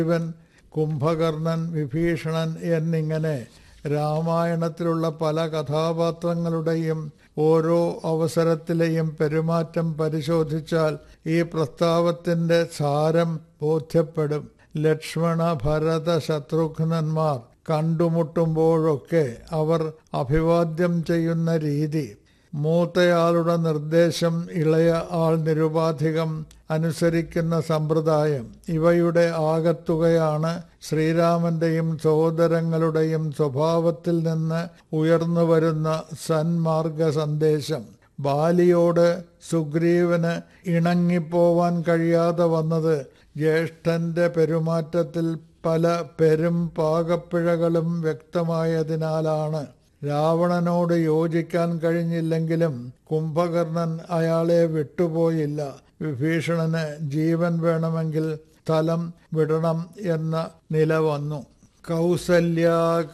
ശിവൻ കുംഭകർണൻ വിഭീഷണൻ എന്നിങ്ങനെ രാമായണത്തിലുള്ള പല കഥാപാത്രങ്ങളുടെയും ഓരോ അവസരത്തിലെയും പെരുമാറ്റം പരിശോധിച്ചാൽ ഈ പ്രസ്താവത്തിന്റെ സാരം ബോധ്യപ്പെടും ലക്ഷ്മണ ഭരത ശത്രുഘ്നന്മാർ കണ്ടുമുട്ടുമ്പോഴൊക്കെ അവർ അഭിവാദ്യം ചെയ്യുന്ന രീതി മൂത്തയാളുടെ നിർദ്ദേശം ഇളയ ആൾ നിരുപാധികം അനുസരിക്കുന്ന സമ്പ്രദായം ഇവയുടെ ആകത്തുകയാണ് ശ്രീരാമന്റെയും സഹോദരങ്ങളുടെയും സ്വഭാവത്തിൽ നിന്ന് ഉയർന്നു വരുന്ന സന്മാർഗ സന്ദേശം ബാലിയോട് സുഗ്രീവന് ഇണങ്ങിപ്പോവാൻ കഴിയാതെ വന്നത് ജ്യേഷ്ഠന്റെ പെരുമാറ്റത്തിൽ പല പെരും പാകപ്പിഴകളും വ്യക്തമായതിനാലാണ് രാവണനോട് യോജിക്കാൻ കഴിഞ്ഞില്ലെങ്കിലും കുംഭകർണൻ അയാളെ വിട്ടുപോയില്ല വിഭീഷണന് ജീവൻ വേണമെങ്കിൽ സ്ഥലം വിടണം എന്ന നില വന്നു കൗസല്യ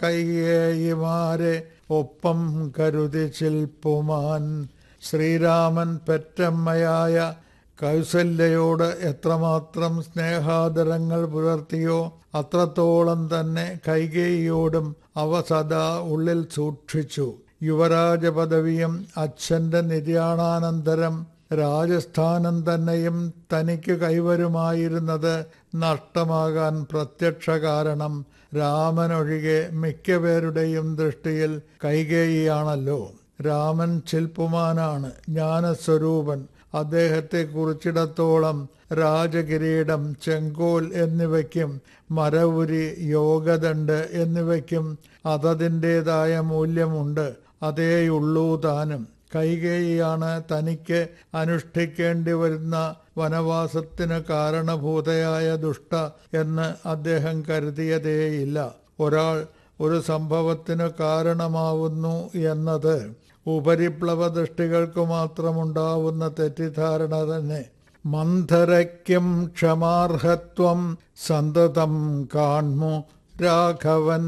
കൈകേയിമാരെ ഒപ്പം കരുതി ചിൽപ്പുമാൻ ശ്രീരാമൻ പെറ്റമ്മയായ കൗസല്യയോട് എത്രമാത്രം സ്നേഹാദരങ്ങൾ പുലർത്തിയോ അത്രത്തോളം തന്നെ കൈകേയിയോടും അവ സദാ ഉള്ളിൽ സൂക്ഷിച്ചു യുവരാജ പദവിയും അച്ഛന്റെ നിര്യാണാനന്തരം രാജസ്ഥാനം തന്നെയും തനിക്ക് കൈവരുമായിരുന്നത് നഷ്ടമാകാൻ പ്രത്യക്ഷ കാരണം രാമനൊഴികെ മിക്കപേരുടെയും ദൃഷ്ടിയിൽ കൈകേയിയാണല്ലോ രാമൻ ശില്പുമാനാണ് ജ്ഞാനസ്വരൂപൻ അദ്ദേഹത്തെ കുറിച്ചിടത്തോളം രാജകിരീടം ചെങ്കോൽ എന്നിവയ്ക്കും മരവുരി യോഗദണ്ഡ് എന്നിവയ്ക്കും അതതിൻ്റെതായ മൂല്യമുണ്ട് അതേയുള്ളൂ താനും കൈകേയിയാണ് തനിക്ക് അനുഷ്ഠിക്കേണ്ടി വരുന്ന വനവാസത്തിന് കാരണഭൂതയായ ദുഷ്ട എന്ന് അദ്ദേഹം കരുതിയതേയില്ല ഒരാൾ ഒരു സംഭവത്തിന് കാരണമാവുന്നു എന്നത് ഉപരിപ്ലവ ദൃഷ്ടികൾക്ക് മാത്രമുണ്ടാവുന്ന തെറ്റിദ്ധാരണ തന്നെ മന്ധരയ്ക്കും ക്ഷമാർഹത്വം സന്തതം കാൺമു രാഘവൻ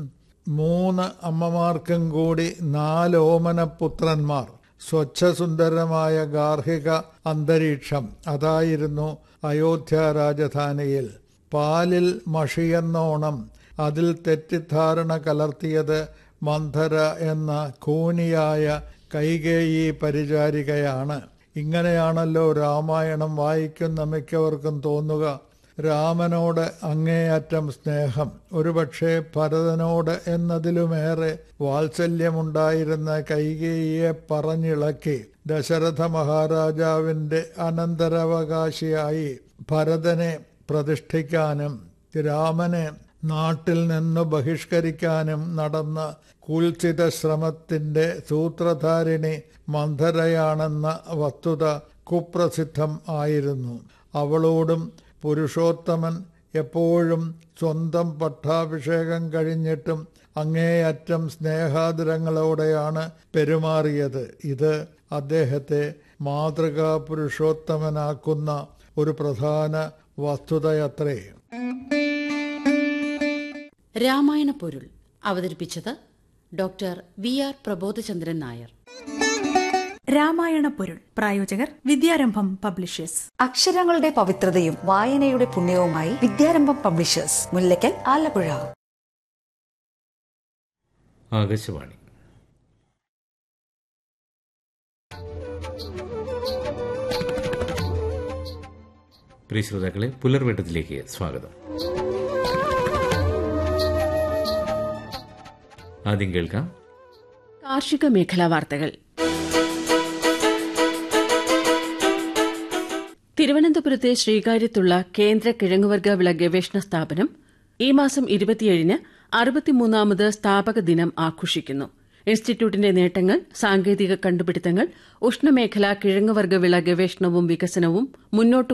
മൂന്ന് അമ്മമാർക്കും കൂടി നാല് ഓമനപുത്രന്മാർ സ്വച്ഛസുന്ദരമായ ഗാർഹിക അന്തരീക്ഷം അതായിരുന്നു അയോധ്യ രാജധാനിയിൽ പാലിൽ മഷിയെന്നോണം അതിൽ തെറ്റിദ്ധാരണ കലർത്തിയത് മന്ധര എന്ന കൂനിയായ കൈകേയി പരിചാരികയാണ് ഇങ്ങനെയാണല്ലോ രാമായണം വായിക്കുന്ന മിക്കവർക്കും തോന്നുക രാമനോട് അങ്ങേയറ്റം സ്നേഹം ഒരുപക്ഷെ ഭരതനോട് എന്നതിലുമേറെ വാത്സല്യമുണ്ടായിരുന്ന കൈകേയിയെ പറഞ്ഞിളക്കി ദശരഥ മഹാരാജാവിന്റെ അനന്തരാവകാശിയായി ഭരതനെ പ്രതിഷ്ഠിക്കാനും രാമനെ നാട്ടിൽ നിന്ന് ബഹിഷ്കരിക്കാനും നടന്ന കുൽസിത ശ്രമത്തിന്റെ സൂത്രധാരിണി മന്ധരയാണെന്ന വസ്തുത കുപ്രസിദ്ധം ആയിരുന്നു അവളോടും പുരുഷോത്തമൻ എപ്പോഴും സ്വന്തം പട്ടാഭിഷേകം കഴിഞ്ഞിട്ടും അങ്ങേയറ്റം സ്നേഹാദരങ്ങളോടെയാണ് പെരുമാറിയത് ഇത് അദ്ദേഹത്തെ മാതൃകാ പുരുഷോത്തമനാക്കുന്ന ഒരു പ്രധാന വസ്തുതയത്രേ രാമായണ പൊരുൾ അവതരിപ്പിച്ചത് doctor V R Prabodhachandran Nair Ramayana പൊരുൾ പ്രായോജകർ വിദ്യാരംഭം പബ്ലിഷേഴ്സ് അക്ഷരങ്ങളുടെ പവിത്രതയും വായനയുടെ പുണ്യവുമായി വിദ്യാരംഭം പബ്ലിഷേഴ്സ് മുല്ലയ്ക്കൽ ആലപ്പുഴ ആകാശവാണി പ്രിയ ശ്രോതാക്കളെ പുലർവേട്ടത്തിലേക്ക് സ്വാഗതം ആദ്യം കേൾക്കാം കാർഷിക മേഖലാ വാർത്തകൾ തിരുവനന്തപുരത്തെ ശ്രീകാര്യത്തുള്ള കേന്ദ്ര കിഴങ്ങുവർഗ വിള ഗവേഷണ സ്ഥാപനം ഈ മാസം ഇരുപത്തിയേഴിന് അറുപത്തിമൂന്നാമത് സ്ഥാപക ദിനം ആഘോഷിക്കുന്നു ഇൻസ്റ്റിറ്റ്യൂട്ടിന്റെ നേട്ടങ്ങൾ സാങ്കേതിക കണ്ടുപിടുത്തങ്ങൾ ഉഷ്ണമേഖലാ കിഴങ്ങുവർഗ വിള ഗവേഷണവും വികസനവും മുന്നോട്ട്